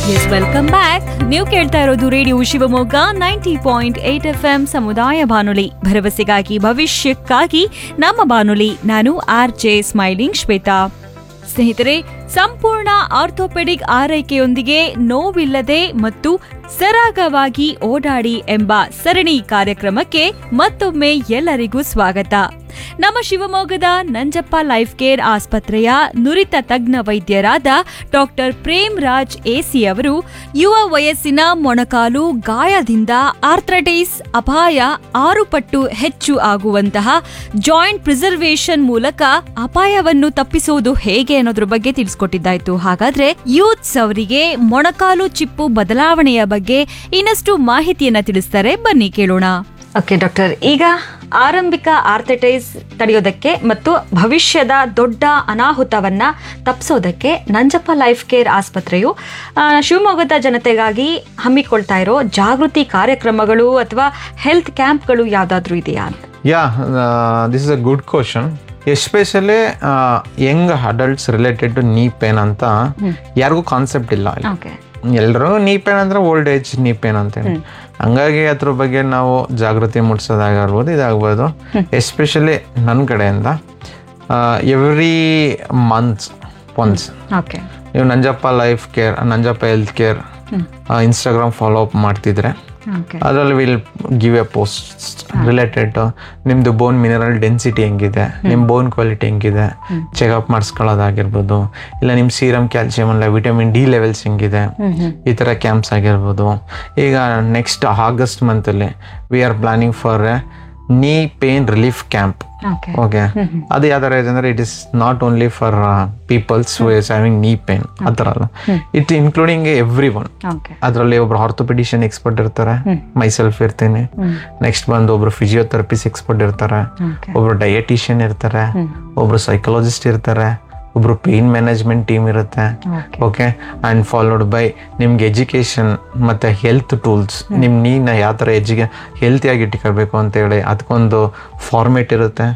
S welcome back ನೀವು ಕೇಳ್ತಾ ಇರೋದು radio Shivamogga ninety point eight F M ಸಮುದಾಯ ಬಾನುಲಿ ಭರವಸೆಗಾಗಿ ಭವಿಷ್ಯಕ್ಕಾಗಿ ನಮ್ಮ ಬಾನುಲಿ ನಾನು ಆರ್ ಜೆ ಸ್ಮೈಲಿಂಗ್ ಶ್ವೇತಾ ಸ್ನೇಹಿತರೆ ಸಂಪೂರ್ಣ ಆರ್ಥೋಪೆಡಿಕ್ ಆರೈಕೆಯೊಂದಿಗೆ ನೋವಿಲ್ಲದೆ ಮತ್ತು ಸರಾಗವಾಗಿ ಓಡಾಡಿ ಎಂಬ ಸರಣಿ ಕಾರ್ಯಕ್ರಮಕ್ಕೆ ಮತ್ತೊಮ್ಮೆ ಎಲ್ಲರಿಗೂ ಸ್ವಾಗತ ನಮ್ಮ ಶಿವಮೊಗ್ಗದ ನಂಜಪ್ಪ ಲೈಫ್ ಕೇರ್ ಆಸ್ಪತ್ರೆಯ ನುರಿತ ತಜ್ಞ ವೈದ್ಯರಾದ ಡಾಕ್ಟರ್ ಪ್ರೇಮ್ ರಾಜ್ ಎಸಿ ಅವರು ಯುವ ವಯಸ್ಸಿನ ಮೊಣಕಾಲು ಗಾಯದಿಂದ ಆರ್ಥ್ರಟೈಸ್ ಅಪಾಯ ಆರು ಪಟ್ಟು ಹೆಚ್ಚು ಆಗುವಂತಹ ಜಾಯಿಂಟ್ ಪ್ರಿಸರ್ವೇಷನ್ ಮೂಲಕ ಅಪಾಯವನ್ನು ತಪ್ಪಿಸುವುದು ಹೇಗೆ ಅನ್ನೋದ್ರ ಬಗ್ಗೆ ತಿಳಿಸ್ಕೊಟ್ಟಿದ್ದಾಯ್ತು ಹಾಗಾದ್ರೆ ಯೂತ್ಸ್ ಅವರಿಗೆ ಮೊಣಕಾಲು ಚಿಪ್ಪು ಬದಲಾವಣೆಯ ಬಗ್ಗೆ ಇನ್ನಷ್ಟು ಮಾಹಿತಿಯನ್ನ ತಿಳಿಸ್ತಾರೆ ಬನ್ನಿ ಕೇಳೋಣ ಓಕೆ ಡಾಕ್ಟರ್ ಈಗ ಆರಂಭಿಕ ಆರ್ಥೈಟೈಸ್ ತಡೆಯೋದಕ್ಕೆ ಮತ್ತು ಭವಿಷ್ಯದ ದೊಡ್ಡ ಅನಾಹುತವನ್ನ ತಪ್ಪಿಸೋದಕ್ಕೆ ನಂಜಪ್ಪ ಲೈಫ್ ಕೇರ್ ಆಸ್ಪತ್ರೆಯು ಆ, ಶಿವಮೊಗ್ಗದ ಜನತೆಗಾಗಿ ಹಮ್ಮಿಕೊಳ್ತಾ ಇರೋ ಜಾಗೃತಿ ಕಾರ್ಯಕ್ರಮಗಳು ಅಥವಾ ಹೆಲ್ತ್ ಕ್ಯಾಂಪ್ಗಳು ಯಾವ್ದಾದ್ರು ಇದೆಯಾ ಅಂತ yeah this is a good question especially young adults related to knee pain ಅಂತ ಯಾರಿಗೂ ಕಾನ್ಸೆಪ್ಟ್ ಇಲ್ಲ ಇಲ್ಲಿ. ಓಕೆ ಎಲ್ಲರೂ ನೀ ಪೇನ್ ಅಂದ್ರೆ ಓಲ್ಡ್ ಏಜ್ ನೀ ಪೇನ್ ಅಂತ ಹೇಳಿ ಹಂಗಾಗಿ ಅದ್ರ ಬಗ್ಗೆ ನಾವು ಜಾಗೃತಿ ಮೂಡಿಸೋದಾಗಿರ್ಬೋದು ಇದಾಗ್ಬೋದು ಎಸ್ಪೆಷಲಿ ನನ್ನ ಕಡೆಯಿಂದ ಎವ್ರಿ ಮಂತ್ಸ್ ಒನ್ಸ್ ಓಕೆ ನೀವು Nanjappa life care Nanjappa health care Instagram follow up ಮಾಡ್ತಿದ್ರೆ ಓಕೆ ಅದರಲ್ಲಿ will give a post related ನಿಮ್ಮದು ಬೋನ್ ಮಿನರಲ್ ಡೆನ್ಸಿಟಿ ಹೆಂಗಿದೆ ನಿಮ್ಮ ಬೋನ್ ಕ್ವಾಲಿಟಿ ಹೆಂಗಿದೆ ಚೆಕಪ್ ಮಾಡಿಸ್ಕೊಳ್ಳೋದಾಗಿರ್ಬೋದು ಇಲ್ಲ ನಿಮ್ಮ ಸೀರಮ್ ಕ್ಯಾಲ್ಸಿಯಂ ಅಲ್ಲ ವಿಟಮಿನ್ ಡಿ ಲೆವೆಲ್ಸ್ ಹೆಂಗಿದೆ ಈ ಥರ ಕ್ಯಾಂಪ್ಸ್ ಆಗಿರ್ಬೋದು ಈಗ ನೆಕ್ಸ್ಟ್ ಆಗಸ್ಟ್ ಮಂತಲ್ಲಿ we are planning for a knee pain relief camp okay okay ಅದು ಯಾವ ಥರ ಇದೆ ಅಂದರೆ it is not only for peoples who is having knee pain ಆ ಥರ ಅಲ್ಲ it including every one okay ಅದರಲ್ಲಿ ಒಬ್ರು ಆರ್ಥೋಪೆಡಿಷಿಯನ್ ಎಕ್ಸ್ಪರ್ಟ್ ಇರ್ತಾರೆ ಮೈಸೆಲ್ಫ್ ಇರ್ತೀನಿ ನೆಕ್ಸ್ಟ್ ಬಂದು ಒಬ್ರು ಫಿಸಿಯೋಥೆರಪಿಸ್ ಎಕ್ಸ್ಪರ್ಟ್ ಇರ್ತಾರೆ ಓಕೆ ಒಬ್ರು ಡಯಟಿಷಿಯನ್ ಇರ್ತಾರೆ ಒಬ್ರು ಸೈಕಾಲಜಿಸ್ಟ್ ಇರ್ತಾರೆ ಒಬ್ರು ಪೇನ್ ಮ್ಯಾನೇಜ್ಮೆಂಟ್ ಟೀಮ್ ಇರುತ್ತೆ okay okay and followed by ನಿಮ್ಗೆ ಎಜುಕೇಷನ್ ಮತ್ತು ಹೆಲ್ತ್ ಟೂಲ್ಸ್ ನಿಮ್ಮ ನೀನ ಯಾವ ಥರ ಎಜುಕೆ ಹೆಲ್ತಿಯಾಗಿ ಇಟ್ಕೋಬೇಕು ಅಂತೇಳಿ ಅದಕ್ಕೊಂದು ಫಾರ್ಮೇಟ್ ಇರುತ್ತೆ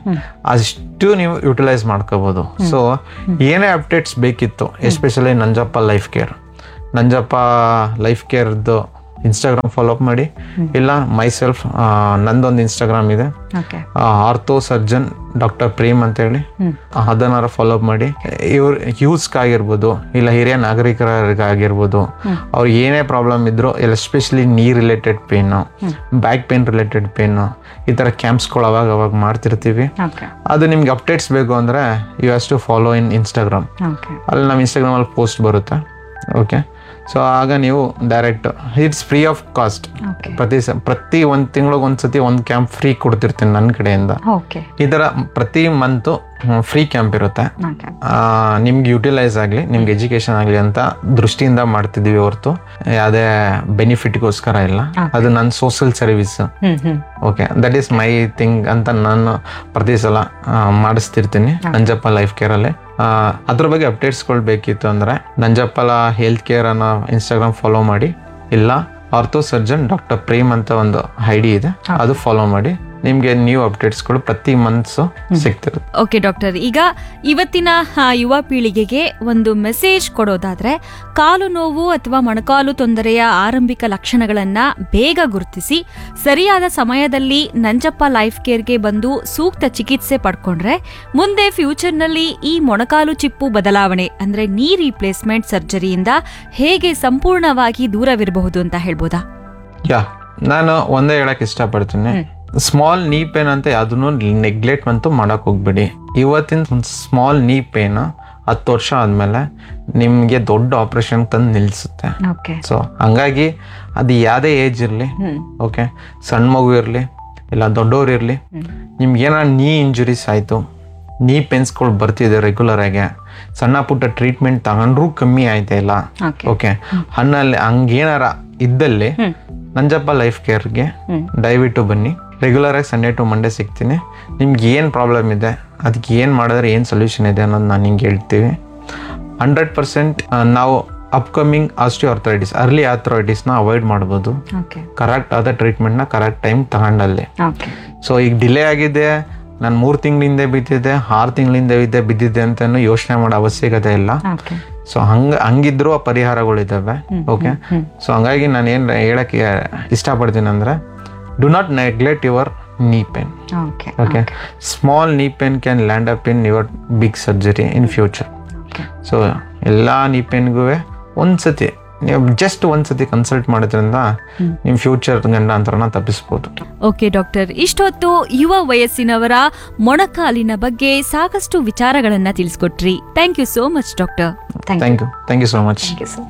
ಅಷ್ಟು ನೀವು ಯುಟಿಲೈಸ್ ಮಾಡ್ಕೋಬೋದು ಸೊ ಏನೇ ಅಪ್ಡೇಟ್ಸ್ ಬೇಕಿತ್ತು especially Nanjappa life care Nanjappa life ಕೇರ್ದು ಇನ್ಸ್ಟಾಗ್ರಾಮ್ ಫಾಲೋ ಅಪ್ ಮಾಡಿ ಇಲ್ಲ ಮೈಸೆಲ್ಫ್ ನಂದೊಂದು ಇನ್ಸ್ಟಾಗ್ರಾಮ್ ಇದೆ okay ortho surgeon doctor Prem ಅಂತೇಳಿ ಅದನ್ನಾರ ಫಾಲೋ ಅಪ್ ಮಾಡಿ ಇವ್ರ ಯೂಸ್ಗಾಗಿರ್ಬೋದು ಇಲ್ಲ ಹಿರಿಯ ನಾಗರಿಕರಿಗಾಗಿರ್ಬೋದು ಅವ್ರಿಗೆ ಏನೇ ಪ್ರಾಬ್ಲಮ್ ಇದ್ರು especially knee related pain back pain related pain ಈ ಥರ ಕ್ಯಾಂಪ್ಸ್ಗಳು ಅವಾಗ ಅವಾಗ ಮಾಡ್ತಿರ್ತೀವಿ ಓಕೆ ಅದು ನಿಮ್ಗೆ ಅಪ್ಡೇಟ್ಸ್ ಬೇಕು ಅಂದರೆ you has to follow in Instagram okay ಅಲ್ಲಿ ನಮ್ಮ ಇನ್ಸ್ಟಾಗ್ರಾಮಲ್ಲಿ ಪೋಸ್ಟ್ ಬರುತ್ತೆ ಓಕೆ ಸೊ ಆಗ ನೀವು direct it's free of cost okay ಪ್ರತಿ ಸ ಪ್ರತಿ ಒಂದು ತಿಂಗಳಿಗೆ ಒಂದು ಸತಿ ಒಂದು ಕ್ಯಾಂಪ್ ಫ್ರೀ ಕೊಡ್ತಿರ್ತೀನಿ ನನ್ನ ಕಡೆಯಿಂದ ಓಕೆ ಈ ಥರ ಪ್ರತಿ ಮಂತು ಫ್ರೀ ಕ್ಯಾಂಪ್ ಇರುತ್ತೆ ಓಕೆ ಆ, ನಿಮ್ಗೆ ಯುಟಿಲೈಸ್ ಆಗಲಿ ನಿಮ್ಗೆ ಎಜುಕೇಶನ್ ಆಗಲಿ ಅಂತ ದೃಷ್ಟಿಯಿಂದ ಮಾಡ್ತಿದ್ದೀವಿ ಹೊರತು ಯಾವುದೇ ಬೆನಿಫಿಟ್ಗೋಸ್ಕರ ಇಲ್ಲ ಅದು ನನ್ನ social service hmm hmm okay that is my thing ಅಂತ ನಾನು ಪ್ರತಿ ಸಲ ಆ, ಮಾಡಿಸ್ತಿರ್ತೀನಿ ನಂಜಪ್ಪ ಲೈಫ್ ಕೇರಲ್ಲಿ ಅದ್ರ ಬಗ್ಗೆ ಅಪ್ಡೇಟ್ಸ್ಗಳು ಬೇಕಿತ್ತು ಅಂದರೆ ನಂಜಪ್ಪಲ ಹೆಲ್ತ್ ಕೇರ್ ಅನ್ನೋ ಇನ್ಸ್ಟಾಗ್ರಾಮ್ ಫಾಲೋ ಮಾಡಿ ಇಲ್ಲ ಆರ್ಥೋ ಸರ್ಜನ್ ಡಾಕ್ಟರ್ ಪ್ರೇಮ್ ಅಂತ ಒಂದು ಐ ಡಿ ಇದೆ ಅದು ಫಾಲೋ ಮಾಡಿ ನಿಮಗೆ ನ್ಯೂ ಅಪ್ಡೇಟ್ಸ್ಗಳು ಪ್ರತಿ ಮಂತ್ಸು ಸಿಗ್ತಿರುತ್ತೆ ಓಕೆ ಡಾಕ್ಟರ್ ಈಗ ಇವತ್ತಿನ ಆ, ಯುವ ಪೀಳಿಗೆಗೆ ಒಂದು ಮೆಸೇಜ್ ಕೊಡೋದಾದ್ರೆ ಕಾಲು ನೋವು ಅಥವಾ ಮೊಣಕಾಲು ತೊಂದರೆಯ ಆರಂಭಿಕ ಲಕ್ಷಣಗಳನ್ನ ಬೇಗ ಗುರುತಿಸಿ ಸರಿಯಾದ ಸಮಯದಲ್ಲಿ ನಂಜಪ್ಪ ಲೈಫ್ ಕೇರ್ಗೆ ಬಂದು ಸೂಕ್ತ ಚಿಕಿತ್ಸೆ ಪಡ್ಕೊಂಡ್ರೆ ಮುಂದೆ ಫ್ಯೂಚರ್ನಲ್ಲಿ ಈ ಮೊಣಕಾಲು ಚಿಪ್ಪು ಬದಲಾವಣೆ ಅಂದ್ರೆ ನೀ ರೀಪ್ಲೇಸ್ಮೆಂಟ್ ಸರ್ಜರಿಯಿಂದ ಹೇಗೆ ಸಂಪೂರ್ಣವಾಗಿ ದೂರವಿರಬಹುದು ಅಂತ ಹೇಳ್ಬೋದಾ ಯಾ ನಾನು ಒಂದೇ ಹೇಳಕ್ ಇಷ್ಟಪಡ್ತೀನಿ ಸ್ಮಾಲ್ ನೀ ಪೇನ್ ಅಂತ ಯಾವ್ದನ್ನು ನೆಗ್ಲೆಕ್ಟ್ ಅಂತೂ ಮಾಡಕ್ ಹೋಗ್ಬೇಡಿ ಇವತ್ತಿನ ಸ್ಮಾಲ್ ನೀ ಪೇನ್ ಹತ್ತು ವರ್ಷ ಆದ್ಮೇಲೆ ನಿಮ್ಗೆ ದೊಡ್ಡ ಆಪರೇಷನ್ ತಂದು ನಿಲ್ಸುತ್ತೆ ಓಕೆ ಸೊ ಹಂಗಾಗಿ ಅದು ಯಾವುದೇ ಏಜ್ ಇರಲಿ ಓಕೆ ಸಣ್ಣ ಮಗು ಇರಲಿ ಇಲ್ಲ ದೊಡ್ಡವ್ರು ಇರಲಿ ನಿಮ್ಗೆ ಏನಾರ ನೀ ಇಂಜುರೀಸ್ ಆಯಿತು ನೀ ಪೇನ್ಸ್ಗಳು ಬರ್ತಿದೆ ರೆಗ್ಯುಲರ್ ಆಗಿ ಸಣ್ಣ ಪುಟ್ಟ ಟ್ರೀಟ್ಮೆಂಟ್ ತಗೊಂಡ್ರೂ ಕಮ್ಮಿ ಆಯ್ತಾ ಇಲ್ಲ ಓಕೆ ಓಕೆ ಹಣ್ಣಲ್ಲಿ ಹಂಗೇನಾರ ಇದ್ದಲ್ಲಿ ನಂಜಪ್ಪ ಲೈಫ್ ಕೇರ್ಗೆ ದಯವಿಟ್ಟು ಬನ್ನಿ ರೆಗ್ಯುಲರ್ ಆಗಿ ಸಂಡೇ ಟು ಮಂಡೇ ಸಿಗ್ತೀನಿ ನಿಮ್ಗೆ ಏನು ಪ್ರಾಬ್ಲಮ್ ಇದೆ ಅದಕ್ಕೆ ಏನು ಮಾಡಿದ್ರೆ ಏನು ಸೊಲ್ಯೂಷನ್ ಇದೆ ಅನ್ನೋದು ನಾನು ನಿಂಗೆ ಹೇಳ್ತೀವಿ ಹಂಡ್ರೆಡ್ ಪರ್ಸೆಂಟ್ ನಾವು ಅಪ್ಕಮಿಂಗ್ ಆಸ್ಟಿಯೋಆರ್ಥರೈಟಿಸ್ ಅರ್ಲಿ ಆರ್ಥರೈಟಿಸ್ನ ಅವಾಯ್ಡ್ ಮಾಡ್ಬೋದು ಓಕೆ ಕರೆಕ್ಟ್ ಆದ ಟ್ರೀಟ್ಮೆಂಟ್ನ ಕರೆಕ್ಟ್ ಟೈಮ್ ತಗೊಂಡಲ್ಲಿ ಓಕೆ ಸೊ ಈಗ ಡಿಲೇ ಆಗಿದೆ ನಾನು ಮೂರು ತಿಂಗಳಿಂದ ಬಿದ್ದಿದ್ದೆ ಆರು ತಿಂಗಳಿಂದ ಇದ್ದೆ ಬಿದ್ದಿದ್ದೆ ಅಂತ ಯೋಚನೆ ಮಾಡೋ ಅವಶ್ಯಕತೆ ಇಲ್ಲ ಓಕೆ ಸೊ ಹಂಗ ಹಂಗಿದ್ರು ಆ ಪರಿಹಾರಗಳಿದ್ದಾವೆ ಓಕೆ ಸೊ ಹಂಗಾಗಿ ನಾನು ಏನು ಹೇಳಕ್ಕೆ ಇಷ್ಟಪಡ್ತೀನಿ ಅಂದರೆ do not neglect your knee pain okay okay small knee pain can land up in your big surgery in future so ಎಲ್ಲ ನೀ ಪೇನ್ಗೂ ಒಂದ್ಸತಿ ನೀವು ಜಸ್ಟ್ ಒಂದ್ಸತಿ ಕನ್ಸಲ್ಟ್ ಮಾಡೋದ್ರಿಂದ ನಿಮ್ಮ ಫ್ಯೂಚರ್ ಗಂಡಾಂತರನ ತಪ್ಪಿಸ್ಬೋದು ಓಕೆ ಡಾಕ್ಟರ್ ಇಷ್ಟೊತ್ತು ಯುವ ವಯಸ್ಸಿನವರ ಮೊಣಕಾಲಿನ ಬಗ್ಗೆ ಸಾಕಷ್ಟು ವಿಚಾರಗಳನ್ನ ತಿಳಿಸ್ಕೊಟ್ರಿ thank you so much doctor thank you thank you so much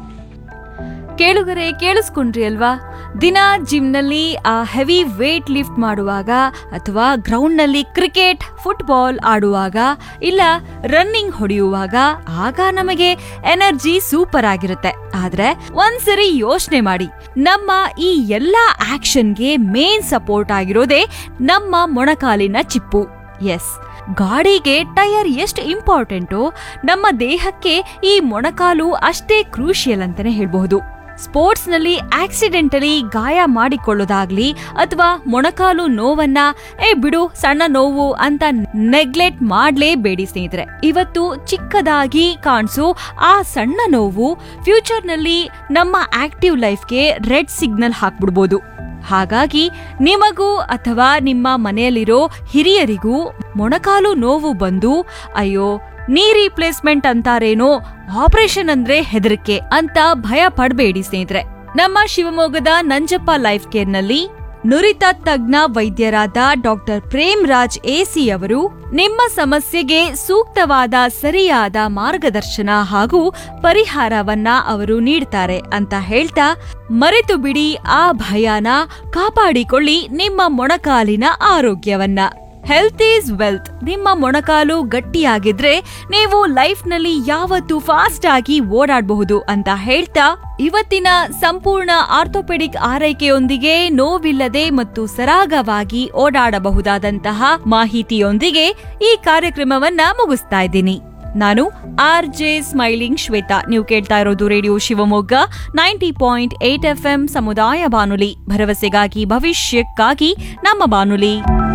ಕೇಳುಗರೆ ಕೇಳಿಸ್ಕೊಂಡ್ರಿ ಅಲ್ವಾ ದಿನ ಜಿಮ್ನಲ್ಲಿ ಆ ಹೆವಿ ವೇಟ್ ಲಿಫ್ಟ್ ಮಾಡುವಾಗ ಅಥವಾ ಗ್ರೌಂಡ್ನಲ್ಲಿ ಕ್ರಿಕೆಟ್ ಫುಟ್ಬಾಲ್ ಆಡುವಾಗ ಇಲ್ಲ ರನ್ನಿಂಗ್ ಹೊಡೆಯುವಾಗ ಆಗ ನಮಗೆ ಎನರ್ಜಿ ಸೂಪರ್ ಆಗಿರುತ್ತೆ ಆದ್ರೆ ಒಂದ್ಸರಿ ಯೋಚನೆ ಮಾಡಿ ನಮ್ಮ ಈ ಎಲ್ಲಾ ಆಕ್ಷನ್ಗೆ ಮೇನ್ ಸಪೋರ್ಟ್ ಆಗಿರೋದೇ ನಮ್ಮ ಮೊಣಕಾಲಿನ ಚಿಪ್ಪು ಎಸ್ ಗಾಡಿಗೆ ಟೈರ್ ಎಷ್ಟು ಇಂಪಾರ್ಟೆಂಟೋ ನಮ್ಮ ದೇಹಕ್ಕೆ ಈ ಮೊಣಕಾಲು ಅಷ್ಟೇ ಕ್ರೂಷಿಯಲ್ ಅಂತಾನೆ ಹೇಳ್ಬಹುದು ಸ್ಪೋರ್ಟ್ಸ್ನಲ್ಲಿ ಆಕ್ಸಿಡೆಂಟಲಿ ಗಾಯ ಮಾಡಿಕೊಳ್ಳೋದಾಗ್ಲಿ ಅಥವಾ ಮೊಣಕಾಲು ನೋವನ್ನ ಏ ಬಿಡು ಸಣ್ಣ ನೋವು ಅಂತ ನೆಗ್ಲೆಕ್ಟ್ ಮಾಡ್ಲೇಬೇಡಿ ಸ್ನೇಹಿತರೆ ಇವತ್ತು ಚಿಕ್ಕದಾಗಿ ಕಾಣಿಸೋ ಆ ಸಣ್ಣ ನೋವು ಫ್ಯೂಚರ್ನಲ್ಲಿ ನಮ್ಮ ಆಕ್ಟಿವ್ ಲೈಫ್ಗೆ ರೆಡ್ ಸಿಗ್ನಲ್ ಹಾಕ್ಬಿಡ್ಬೋದು ಹಾಗಾಗಿ ನಿಮಗೂ ಅಥವಾ ನಿಮ್ಮ ಮನೆಯಲ್ಲಿರೋ ಹಿರಿಯರಿಗೂ ಮೊಣಕಾಲು ನೋವು ಬಂದು ಅಯ್ಯೋ ನೀ ರೀಪ್ಲೇಸ್ಮೆಂಟ್ ಅಂತಾರೇನೋ ಆಪರೇಷನ್ ಅಂದ್ರೆ ಹೆದರಿಕೆ ಅಂತ ಭಯ ಪಡಬೇಡಿ ಸ್ನೇಹಿತರೆ ನಮ್ಮ ಶಿವಮೊಗ್ಗದ ನಂಜಪ್ಪ ಲೈಫ್ ಕೇರ್ನಲ್ಲಿ ನುರಿತ ತಜ್ಞ ವೈದ್ಯರಾದ ಡಾಕ್ಟರ್ ಪ್ರೇಮ್ ರಾಜ್ ಎಸಿ ಅವರು ನಿಮ್ಮ ಸಮಸ್ಯೆಗೆ ಸೂಕ್ತವಾದ ಸರಿಯಾದ ಮಾರ್ಗದರ್ಶನ ಹಾಗೂ ಪರಿಹಾರವನ್ನ ಅವರು ನೀಡ್ತಾರೆ ಅಂತ ಹೇಳ್ತಾ ಮರೆತು ಬಿಡಿ ಆ ಭಯನ ಕಾಪಾಡಿಕೊಳ್ಳಿ ನಿಮ್ಮ ಮೊಣಕಾಲಿನ ಆರೋಗ್ಯವನ್ನ ಹೆಲ್ತ್ ಈಸ್ ವೆಲ್ತ್ ನಿಮ್ಮ ಮೊಣಕಾಲು ಗಟ್ಟಿಯಾಗಿದ್ರೆ ನೀವು ಲೈಫ್ನಲ್ಲಿ ಯಾವತ್ತೂ ಫಾಸ್ಟ್ ಆಗಿ ಓಡಾಡಬಹುದು ಅಂತ ಹೇಳ್ತಾ ಇವತ್ತಿನ ಸಂಪೂರ್ಣ ಆರ್ಥೋಪೆಡಿಕ್ ಆರೈಕೆಯೊಂದಿಗೆ ನೋವಿಲ್ಲದೆ ಮತ್ತು ಸರಾಗವಾಗಿ ಓಡಾಡಬಹುದಾದಂತಹ ಮಾಹಿತಿಯೊಂದಿಗೆ ಈ ಕಾರ್ಯಕ್ರಮವನ್ನ ಮುಗಿಸ್ತಾ ಇದ್ದೀನಿ ನಾನು ಆರ್ ಜೆ ಸ್ಮೈಲಿಂಗ್ ಶ್ವೇತಾ ನೀವು ಕೇಳ್ತಾ ಇರೋದು radio Shivamogga ninety point eight F M ಸಮುದಾಯ ಬಾನುಲಿ ಭರವಸೆಗಾಗಿ ಭವಿಷ್ಯಕ್ಕಾಗಿ ನಮ್ಮ ಬಾನುಲಿ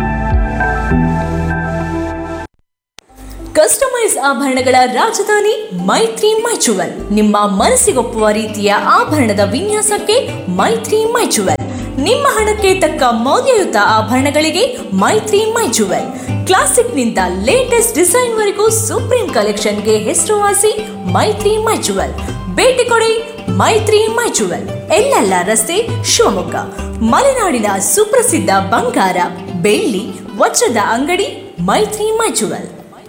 ಕಸ್ಟಮೈಸ್ ಆಭರಣಗಳ ರಾಜಧಾನಿ ಮೈತ್ರಿ ಮೈಚುವಲ್ ನಿಮ್ಮ ಮನಸ್ಸಿಗೊಪ್ಪುವ ರೀತಿಯ ಆಭರಣದ ವಿನ್ಯಾಸಕ್ಕೆ ಮೈತ್ರಿ ಮೈಚುವಲ್ ನಿಮ್ಮ ಹಣಕ್ಕೆ ತಕ್ಕ ಮೌಲ್ಯಯುತ ಆಭರಣಗಳಿಗೆ ಮೈತ್ರಿ ಮೈಚುವಲ್ ಕ್ಲಾಸಿಕ್ನಿಂದ ಲೇಟೆಸ್ಟ್ ಡಿಸೈನ್ವರೆಗೂ ಸುಪ್ರೀಂ ಕಲೆಕ್ಷನ್ಗೆ ಹೆಸರುವಾಸಿ ಮೈತ್ರಿ ಮೈಚುವಲ್ ಭೇಟಿ ಕೊಡಿ ಮೈತ್ರಿ ಮೈಚುವಲ್ ಎಲ್ಲೆಲ್ಲ ರಸ್ತೆ ಶಿವಮೊಗ್ಗ ಮಲೆನಾಡಿನ ಸುಪ್ರಸಿದ್ಧ ಬಂಗಾರ ಬೆಳ್ಳಿ ವಜ್ರದ ಅಂಗಡಿ ಮೈತ್ರಿ ಮೈಚುವಲ್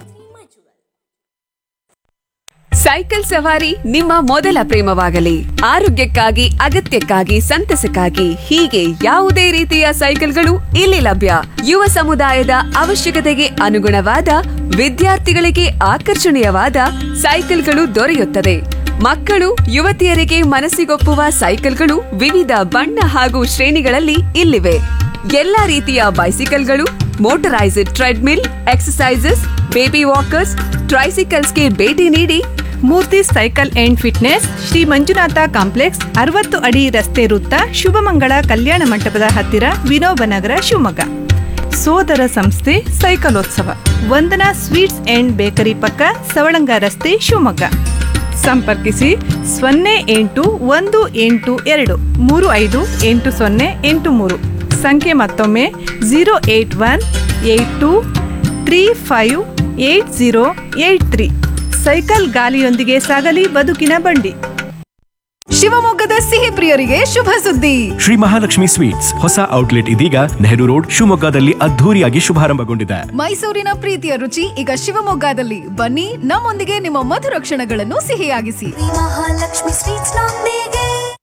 ಸೈಕಲ್ ಸವಾರಿ ನಿಮ್ಮ ಮೊದಲ ಪ್ರೇಮವಾಗಲಿ ಆರೋಗ್ಯಕ್ಕಾಗಿ ಅಗತ್ಯಕ್ಕಾಗಿ ಸಂತಸಕ್ಕಾಗಿ ಹೀಗೆ ಯಾವುದೇ ರೀತಿಯ ಸೈಕಲ್ಗಳು ಇಲ್ಲಿ ಲಭ್ಯ ಯುವ ಸಮುದಾಯದ ಅವಶ್ಯಕತೆಗೆ ಅನುಗುಣವಾದ ವಿದ್ಯಾರ್ಥಿಗಳಿಗೆ ಆಕರ್ಷಣೀಯವಾದ ಸೈಕಲ್ಗಳು ದೊರೆಯುತ್ತದೆ ಮಕ್ಕಳು ಯುವತಿಯರಿಗೆ ಮನಸ್ಸಿಗೊಪ್ಪುವ ಸೈಕಲ್ಗಳು ವಿವಿಧ ಬಣ್ಣ ಹಾಗೂ ಶ್ರೇಣಿಗಳಲ್ಲಿ ಇಲ್ಲಿವೆ ಎಲ್ಲಾ ರೀತಿಯ ಬೈಸಿಕಲ್ಗಳು motorised treadmill exercises baby walkers ಟ್ರೈಸಿಕಲ್ಸ್ಗೆ ಭೇಟಿ ನೀಡಿ Murthy cycle and fitness Shri Manjunatha complex ಅರವತ್ತು ಅಡಿ ರಸ್ತೆ ವೃತ್ತ ಶುಭಮಂಗಳ ಕಲ್ಯಾಣ ಮಂಟಪದ ಹತ್ತಿರ ವಿನೋಬನಗರ ಶಿವಮೊಗ್ಗ ಸೋದರ ಸಂಸ್ಥೆ ಸೈಕಲೋತ್ಸವ ವಂದನಾ ಸ್ವೀಟ್ಸ್ ಅಂಡ್ ಬೇಕರಿ ಪಕ್ಕ ಸವಳಂಗ ರಸ್ತೆ ಶಿವಮೊಗ್ಗ ಸಂಪರ್ಕಿಸಿ ಸೊನ್ನೆ ಎಂಟು ಒಂದು ಎಂಟು ಎರಡು ಮೂರು ಐದು ಎಂಟು ಸೊನ್ನೆ ಎಂಟು ಮೂರು ಸಂಖ್ಯೆ ಮತ್ತೊಮ್ಮೆ zero eight one eight two three five eight zero eight three cycle ಗಾಲಿಯೊಂದಿಗೆ ಸಾಗಲಿ ಬದುಕಿನ ಬಂಡಿ ಶಿವಮೊಗ್ಗದ ಸಿಹಿ ಪ್ರಿಯರಿಗೆ ಶುಭ ಸುದ್ದಿ ಶ್ರೀ ಮಹಾಲಕ್ಷ್ಮಿ ಸ್ವೀಟ್ಸ್ ಹೊಸ ಔಟ್ಲೆಟ್ ಇದೀಗ ನೆಹರು ರೋಡ್ ಶಿವಮೊಗ್ಗದಲ್ಲಿ ಅದ್ಧೂರಿಯಾಗಿ ಶುಭಾರಂಭಗೊಂಡಿದೆ ಮೈಸೂರಿನ ಪ್ರೀತಿಯ ರುಚಿ ಈಗ ಶಿವಮೊಗ್ಗದಲ್ಲಿ ಬನ್ನಿ ನಮ್ಮೊಂದಿಗೆ ನಿಮ್ಮ ಮಧುರ ಕ್ಷಣಗಳನ್ನು ಸಿಹಿಯಾಗಿಸಿ ಮಹಾಲಕ್ಷ್ಮಿ ಸ್ವೀಟ್ಸ್ ನೊಂದಿಗೆ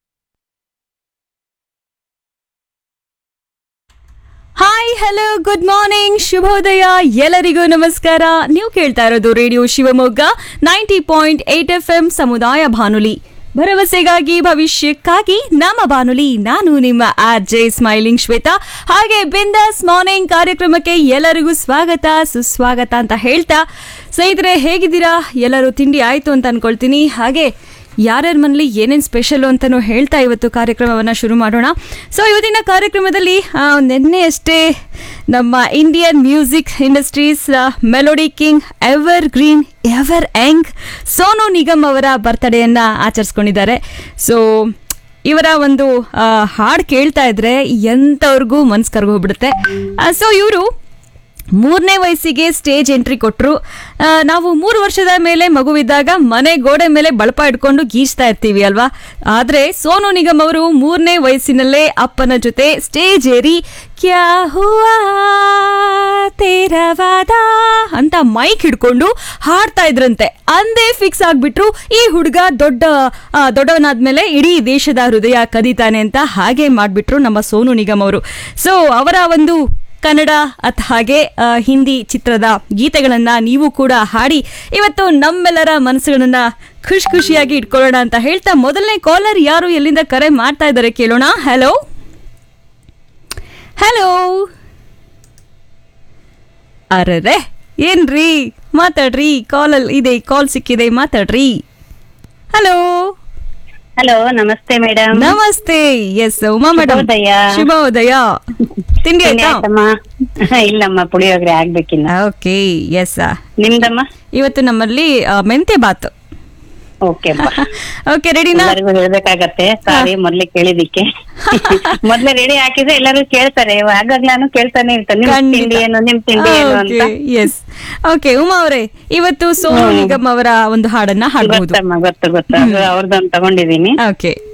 ಹಾಯ್ ಹಲೋ ಗುಡ್ ಮಾರ್ನಿಂಗ್ ಶುಭೋದಯ ಎಲ್ಲರಿಗೂ ನಮಸ್ಕಾರ ನೀವು ಕೇಳ್ತಾ ಇರೋದು radio Shivamogga ninety point eight F M ಸಮುದಾಯ ಬಾನುಲಿ ಭರವಸೆಗಾಗಿ ಭವಿಷ್ಯಕ್ಕಾಗಿ ನಮ್ಮ ಬಾನುಲಿ ನಾನು ನಿಮ್ಮ ಆರ್ ಜೆ ಸ್ಮೈಲಿಂಗ್ ಶ್ವೇತಾ ಹಾಗೆ ಬಿಂದಾಸ್ ಮಾರ್ನಿಂಗ್ ಕಾರ್ಯಕ್ರಮಕ್ಕೆ ಎಲ್ಲರಿಗೂ ಸ್ವಾಗತ ಸುಸ್ವಾಗತ ಅಂತ ಹೇಳ್ತಾ ಸ್ನೇಹಿತರೆ ಹೇಗಿದ್ದೀರಾ ಎಲ್ಲರೂ ತಿಂಡಿ ಆಯ್ತು ಅಂತ ಅನ್ಕೊಳ್ತೀನಿ ಹಾಗೆ ಯಾರ್ಯಾರ ಮನೇಲಿ ಏನೇನು ಸ್ಪೆಷಲ್ ಅಂತಲೂ ಹೇಳ್ತಾ ಇವತ್ತು ಕಾರ್ಯಕ್ರಮವನ್ನು ಶುರು ಮಾಡೋಣ ಸೊ ಇವತ್ತಿನ ಕಾರ್ಯಕ್ರಮದಲ್ಲಿ ಆ, ನಿನ್ನೆ ಅಷ್ಟೇ ನಮ್ಮ Indian music industries melody king evergreen ever young Sonu Nigam ಅವರ ಬರ್ತ್ಡೇಯನ್ನು ಆಚರಿಸ್ಕೊಂಡಿದ್ದಾರೆ ಸೊ ಇವರ ಒಂದು ಆ, ಹಾಡು ಕೇಳ್ತಾ ಇದ್ರೆ ಎಂಥವ್ರಿಗೂ ಮನ್ಸು ಕರ್ಗೋಗ್ಬಿಡುತ್ತೆ ಸೊ ಇವರು ಮೂರನೇ ವಯಸ್ಸಿಗೆ ಸ್ಟೇಜ್ ಎಂಟ್ರಿ ಕೊಟ್ಟರು ನಾವು ಮೂರು ವರ್ಷದ ಮೇಲೆ ಮಗುವಿದ್ದಾಗ ಮನೆ ಗೋಡೆ ಮೇಲೆ ಬಳಪ ಇಟ್ಕೊಂಡು ಗೀಚ್ತಾ ಇರ್ತೀವಿ ಅಲ್ವಾ ಆದರೆ ಸೋನು ನಿಗಮ್ ಅವರು ಮೂರನೇ ವಯಸ್ಸಿನಲ್ಲೇ ಅಪ್ಪನ ಜೊತೆ ಸ್ಟೇಜ್ ಏರಿ ಕ್ಯಾ ಹುವಾ ತೇರಾ ವಾದಾ ಅಂತ ಮೈಕ್ ಹಿಡ್ಕೊಂಡು ಹಾಡ್ತಾ ಇದ್ರಂತೆ ಅಂದೇ ಫಿಕ್ಸ್ ಆಗ್ಬಿಟ್ರು ಈ ಹುಡುಗ ದೊಡ್ಡ ಆ, ದೊಡ್ಡವನಾದ್ಮೇಲೆ ಇಡೀ ದೇಶದ ಹೃದಯ ಕದೀತಾನೆ ಅಂತ ಹಾಗೆ ಮಾಡ್ಬಿಟ್ರು ನಮ್ಮ ಸೋನು ನಿಗಮ್ ಅವರು ಸೊ ಅವರ ಒಂದು ಕನ್ನಡ ಅತ್ ಹಾಗೆ ಆ, ಹಿಂದಿ ಚಿತ್ರದ ಗೀತೆಗಳನ್ನ ನೀವು ಕೂಡ ಹಾಡಿ ಇವತ್ತು ನಮ್ಮೆಲ್ಲರ ಮನಸ್ಸುಗಳನ್ನ ಖುಷಿ ಖುಷಿಯಾಗಿ ಇಟ್ಕೊಳ್ಳೋಣ ಅಂತ ಹೇಳ್ತಾ ಮೊದಲನೇ ಕಾಲರ್ ಯಾರು ಎಲ್ಲಿಂದ ಕರೆ ಮಾಡ್ತಾ ಇದ್ದಾರೆ ಕೇಳೋಣ ಹಲೋ ಹಲೋ ಅರರೆ ಏನ್ರಿ ಮಾತಾಡ್ರಿ ಕಾಲಲ್ಲಿ ಇದೆ ಕಾಲ್ ಸಿಕ್ಕಿದೆ ಮಾತಾಡ್ರಿ ಹಲೋ ಹಲೋ ನಮಸ್ತೆ ಮೇಡಮ್ ನಮಸ್ತೆ ಎಸ್ ಉಮಾ ಮೇಡಮ್ ಶುಭೋದಯ. ಶುಭೋದಯ ತಿಂಡಿ ಆಯ್ತಾ ಇಲ್ಲಮ್ಮ ಪುಳಿಯೋಗರೆ ಆಗ್ಬೇಕಿನ್ನ ಓಕೆ ಎಸ್ ನಿಮ್ದಮ್ಮ ಇವತ್ತು ನಮ್ಮಲ್ಲಿ ಆ, ಮೆಂತೆ ಬಾತ್ ಓಕೆ ಓಕೆ ರೆಡಿನಾ ಎಲ್ಲರಿಗೂ ಹೇಳ್ಬೇಕಾಗತ್ತೆ ಸಾರಿ ಮೊದ್ಲೇ ಕೇಳಿದಿಕ್ಕೆ ಮೊದ್ಲೇ ರೆಡಿ ಹಾಕಿದ್ರೆ ಎಲ್ಲರೂ ಕೇಳ್ತಾರೆ ಆಗಾಗ್ಲಾನು ಕೇಳ್ತಾನೆ ಇರ್ತಾರೆ ನಿಮ್ ತಿಂಡಿ ಏನು ನಿಮ್ ತಿಂಡಿ ಏನು ಅಂತ ಎಸ್ ಓಕೆ ಉಮಾ ಅವರೇ ಇವತ್ತು ಸೋನು ನಿಗಮ್ ಅವರ ಒಂದು ಹಾಡನ್ನ ಹಾಡಬಹುದು ಗೊತ್ತಮ್ಮ ಗೊತ್ತು ಗೊತ್ತು ಅದು ಅವ್ರದ್ದೊಂದು ತಗೊಂಡಿದೀನಿ ಓಕೆ